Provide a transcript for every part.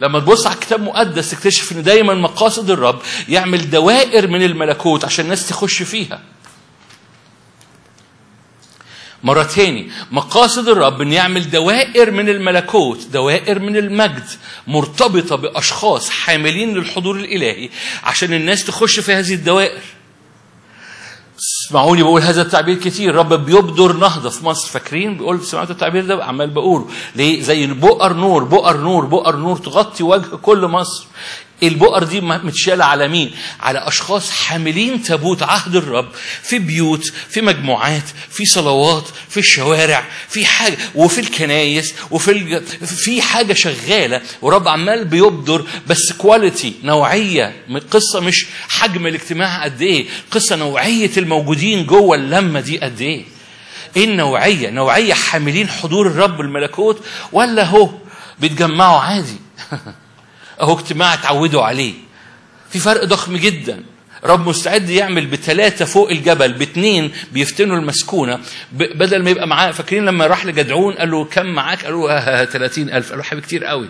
لما تبص على الكتاب المقدس تكتشف ان دايما مقاصد الرب يعمل دوائر من الملكوت عشان الناس تخش فيها مرة تاني مقاصد الرب ان يعمل دوائر من الملكوت دوائر من المجد مرتبطة بأشخاص حاملين للحضور الإلهي عشان الناس تخش في هذه الدوائر اسمعوني بقول هذا التعبير كتير رب بيبدر نهضة في مصر فاكرين بيقول سمعتوا التعبير ده عمال بقوله ليه زي بؤر نور بؤر نور بؤر نور تغطي وجه كل مصر البؤر دي متشالة على مين؟ على أشخاص حاملين تابوت عهد الرب في بيوت في مجموعات في صلوات في الشوارع في حاجة وفي الكنايس وفي الج... في حاجة شغالة ورب عمال بيبدر بس كواليتي نوعية قصة مش حجم الاجتماع قد إيه قصة نوعية الموجودين جوه اللمة دي قد إيه ايه النوعيه؟ نوعيه حاملين حضور الرب الملكوت ولا هو بيتجمعوا عادي؟ اهو اجتماع اتعودوا عليه. في فرق ضخم جدا. رب مستعد يعمل بثلاثة فوق الجبل باثنين بيفتنوا المسكونة بدل ما يبقى معاه فاكرين لما راح لجدعون قال له كم معاك؟ قال له آه 30 ألف قال له حبيبي كتير قوي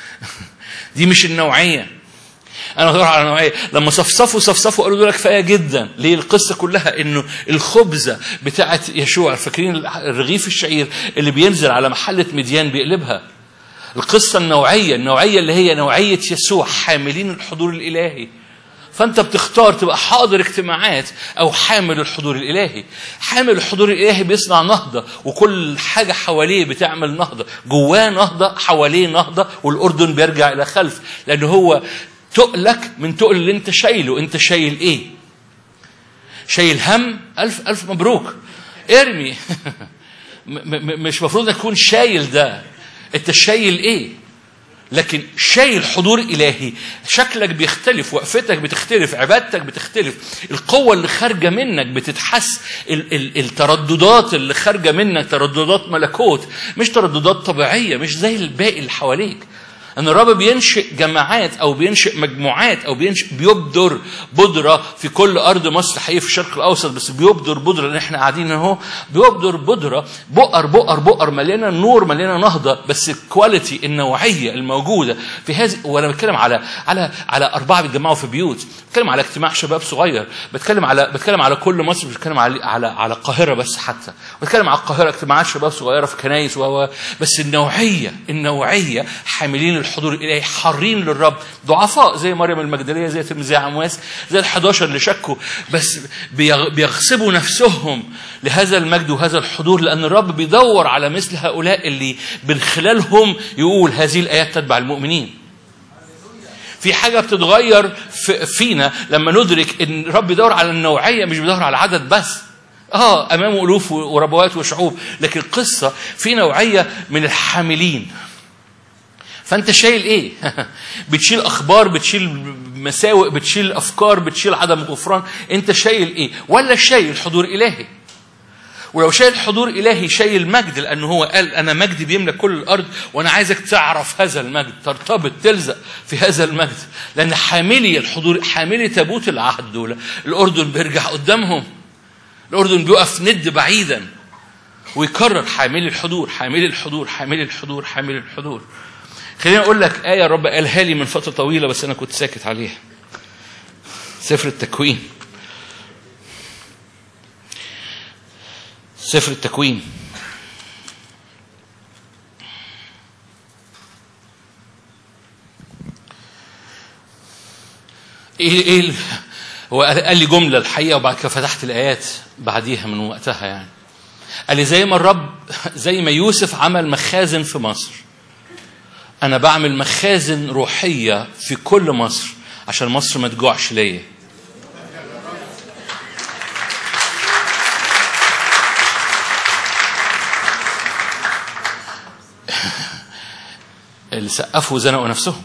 دي مش النوعية انا بدور على نوعيه لما صفصفوا صفصفوا قالوا دول كفايه جدا ليه القصه كلها انه الخبزه بتاعه يشوع فاكرين رغيف الشعير اللي بينزل على محله مديان بيقلبها القصه النوعيه النوعيه اللي هي نوعيه يسوع حاملين الحضور الالهي فانت بتختار تبقى حاضر اجتماعات او حامل الحضور الالهي حامل الحضور الالهي بيصنع نهضه وكل حاجه حواليه بتعمل نهضه جواه نهضه حواليه نهضه والاردن بيرجع الى خلف لان هو تقلك من تقل اللي انت شايله انت شايل ايه شايل هم الف الف مبروك ارمي مش مفروض انك تكون شايل ده انت شايل ايه لكن شايل حضور إلهي شكلك بيختلف وقفتك بتختلف عبادتك بتختلف القوة اللي خارجة منك بتتحس ال- ال- الترددات اللي خارجة منك ترددات ملكوت مش ترددات طبيعية مش زي الباقي اللي حواليك ان الرب بينشئ جماعات او بينشئ مجموعات او بينشئ بيبدر بودره في كل ارض مصر حقيقي في الشرق الاوسط بس بيبدر بودره لان احنا قاعدين اهو بيبدر بودره بؤر بؤر بؤر مليانه نور مليانه نهضه بس الكواليتي النوعيه الموجوده في هذه وانا بتكلم على على على اربعه بيتجمعوا في بيوت بتكلم على اجتماع شباب صغير بتكلم على بتكلم على كل مصر بتكلم على على على القاهره بس حتى بتكلم على القاهره اجتماعات شباب صغيره في كنايس و بس النوعيه النوعيه حاملين الحضور الالهي حارين للرب ضعفاء زي مريم المجدليه زي تلميذي عمواس زي ال11 اللي شكوا بس بيغ- بيغصبوا نفسهم لهذا المجد وهذا الحضور لان الرب بيدور على مثل هؤلاء اللي من خلالهم يقول هذه الايات تتبع المؤمنين في حاجه بتتغير في فينا لما ندرك ان الرب بيدور على النوعيه مش بيدور على العدد بس اه امامه الوف وربوات وشعوب لكن القصه في نوعيه من الحاملين فانت شايل ايه بتشيل اخبار بتشيل مساوئ بتشيل افكار بتشيل عدم غفران انت شايل ايه ولا شايل حضور الهي ولو شايل حضور الهي شايل مجد لانه هو قال انا مجدي بيملى كل الارض وانا عايزك تعرف هذا المجد ترتبط تلزق في هذا المجد لان حاملي الحضور حاملي تابوت العهد دول الاردن بيرجع قدامهم الاردن بيقف ند بعيدا ويكرر حاملي الحضور حاملي الحضور حاملي الحضور حاملي الحضور خليني اقول لك ايه الرب قالها لي من فتره طويله بس انا كنت ساكت عليها سفر التكوين سفر التكوين ايه ايه ال- هو قال قال لي جمله الحقيقه وبعد كده فتحت الايات بعديها من وقتها يعني قال لي زي ما الرب زي ما يوسف عمل مخازن في مصر انا بعمل مخازن روحيه في كل مصر عشان مصر ما تجوعش ليا اللي سقفوا زنقوا نفسهم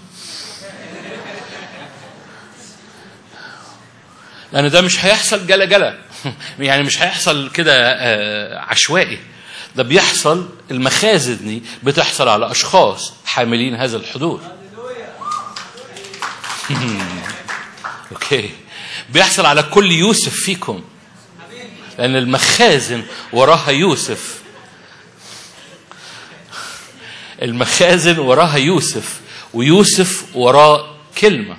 لان ده مش هيحصل جلا جلا يعني مش هيحصل كده آه، عشوائي ده بيحصل المخازن دي بتحصل على اشخاص حاملين هذا الحضور اوكي بيحصل على كل يوسف فيكم لان المخازن وراها يوسف المخازن وراها يوسف ويوسف وراه كلمة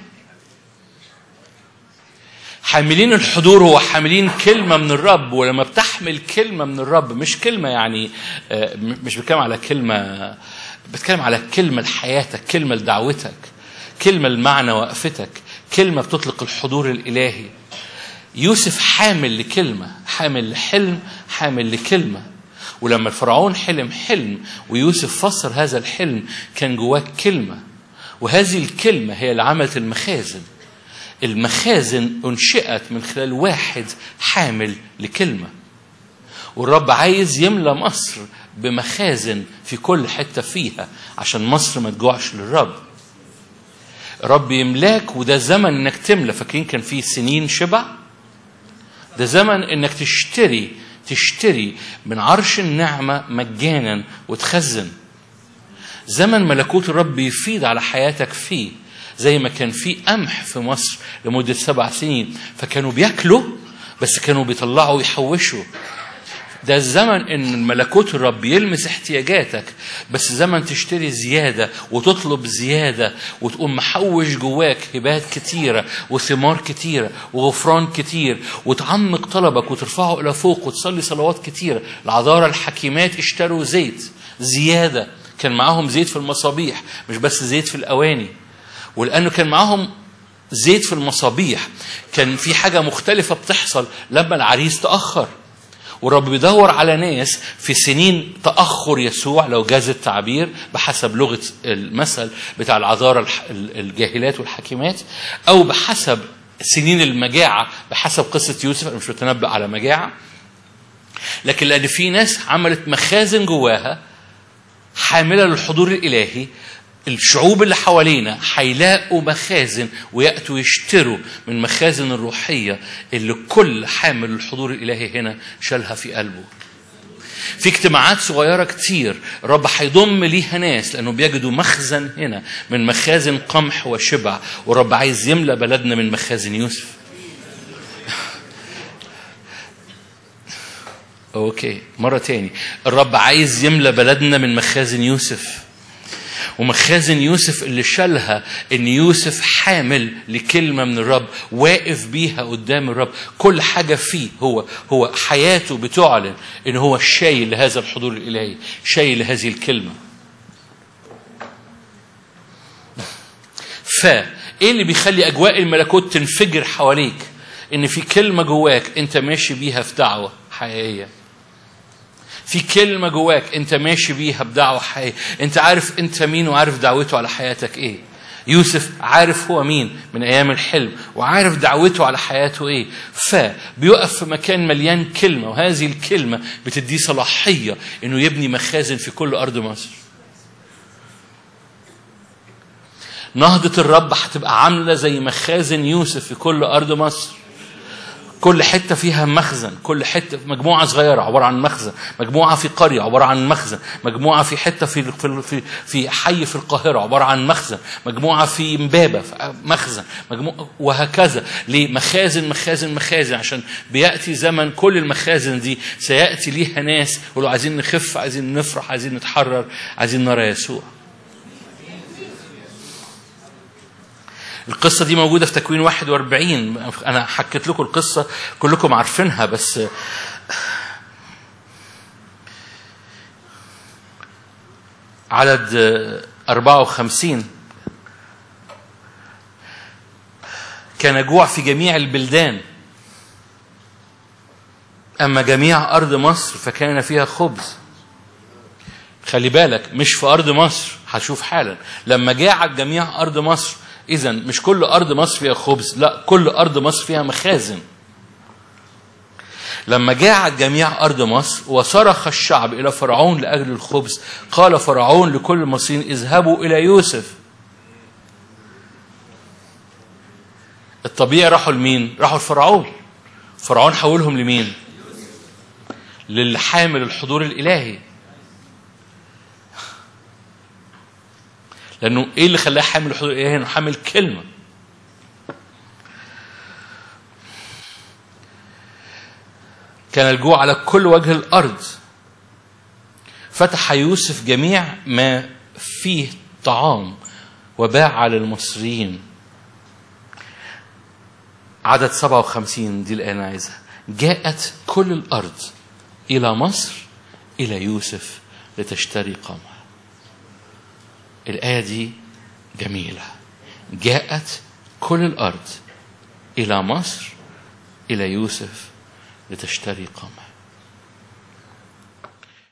حاملين الحضور هو حاملين كلمة من الرب ولما بتحمل كلمة من الرب مش كلمة يعني آه، م- مش بتكلم على كلمة بتكلم على كلمة لحياتك كلمة لدعوتك كلمة لمعنى وقفتك كلمة بتطلق الحضور الإلهي يوسف حامل لكلمة حامل لحلم حامل لكلمة ولما الفرعون حلم حلم ويوسف فسر هذا الحلم كان جواه كلمة وهذه الكلمة هي اللي عملت المخازن المخازن انشئت من خلال واحد حامل لكلمه والرب عايز يملى مصر بمخازن في كل حته فيها عشان مصر ما تجوعش للرب الرب يملاك وده زمن انك تملى فاكرين كان في سنين شبع ده زمن انك تشتري تشتري من عرش النعمه مجانا وتخزن زمن ملكوت الرب يفيض على حياتك فيه زي ما كان في قمح في مصر لمدة سبع سنين فكانوا بياكلوا بس كانوا بيطلعوا ويحوشوا ده الزمن ان ملكوت الرب يلمس احتياجاتك بس زمن تشتري زياده وتطلب زياده وتقوم محوش جواك هبات كتيره وثمار كتيره وغفران كتير وتعمق طلبك وترفعه الى فوق وتصلي صلوات كتيره العذارى الحكيمات اشتروا زيت زياده كان معاهم زيت في المصابيح مش بس زيت في الاواني ولانه كان معاهم زيت في المصابيح كان في حاجه مختلفه بتحصل لما العريس تاخر والرب بيدور على ناس في سنين تأخر يسوع لو جاز التعبير بحسب لغة المثل بتاع العذارى الح- الجاهلات والحكيمات أو بحسب سنين المجاعة بحسب قصة يوسف أنا مش بتنبأ على مجاعة لكن لأن في ناس عملت مخازن جواها حاملة للحضور الإلهي الشعوب اللي حوالينا هيلاقوا مخازن ويأتوا يشتروا من المخازن الروحية اللي كل حامل الحضور الإلهي هنا شالها في قلبه في اجتماعات صغيرة كتير الرب هيضم ليها ناس لأنه بيجدوا مخزن هنا من مخازن قمح وشبع والرب عايز يملى بلدنا من مخازن يوسف اوكي مرة تاني الرب عايز يملى بلدنا من مخازن يوسف ومخازن يوسف اللي شالها ان يوسف حامل لكلمه من الرب واقف بيها قدام الرب كل حاجه فيه هو هو حياته بتعلن ان هو شايل لهذا الحضور الالهي شايل لهذه الكلمه فايه اللي بيخلي اجواء الملكوت تنفجر حواليك ان في كلمه جواك انت ماشي بيها في دعوه حقيقيه في كلمة جواك أنت ماشي بيها بدعوة حقيقية أنت عارف أنت مين وعارف دعوته على حياتك إيه يوسف عارف هو مين من أيام الحلم وعارف دعوته على حياته إيه فبيقف في مكان مليان كلمة وهذه الكلمة بتديه صلاحية إنه يبني مخازن في كل أرض مصر نهضة الرب هتبقى عاملة زي مخازن يوسف في كل أرض مصر كل حته فيها مخزن كل حته مجموعه صغيره عباره عن مخزن مجموعه في قريه عباره عن مخزن مجموعه في حته في في في, في حي في القاهره عباره عن مخزن مجموعه في امبابه في مخزن مجموعة وهكذا ليه مخازن مخازن مخازن عشان بياتي زمن كل المخازن دي سياتي ليها ناس يقولوا عايزين نخف عايزين نفرح عايزين نتحرر عايزين نرى يسوع القصة دي موجودة في تكوين 41 أنا حكيت لكم القصة كلكم عارفينها بس عدد 54 كان جوع في جميع البلدان أما جميع أرض مصر فكان فيها خبز خلي بالك مش في أرض مصر هتشوف حالا لما جاعت جميع أرض مصر إذا مش كل أرض مصر فيها خبز لا كل أرض مصر فيها مخازن لما جاعت جميع أرض مصر وصرخ الشعب إلى فرعون لأجل الخبز قال فرعون لكل المصريين اذهبوا إلى يوسف الطبيعي راحوا لمين؟ راحوا لفرعون فرعون حولهم لمين؟ للحامل الحضور الإلهي لانه ايه اللي خلاه حامل الحضور الالهي انه حامل كلمه كان الجوع على كل وجه الارض فتح يوسف جميع ما فيه طعام وباع للمصريين عدد 57 دي اللي انا عايزها جاءت كل الارض الى مصر الى يوسف لتشتري قمح الايه دي جميله جاءت كل الارض الى مصر الى يوسف لتشتري قمح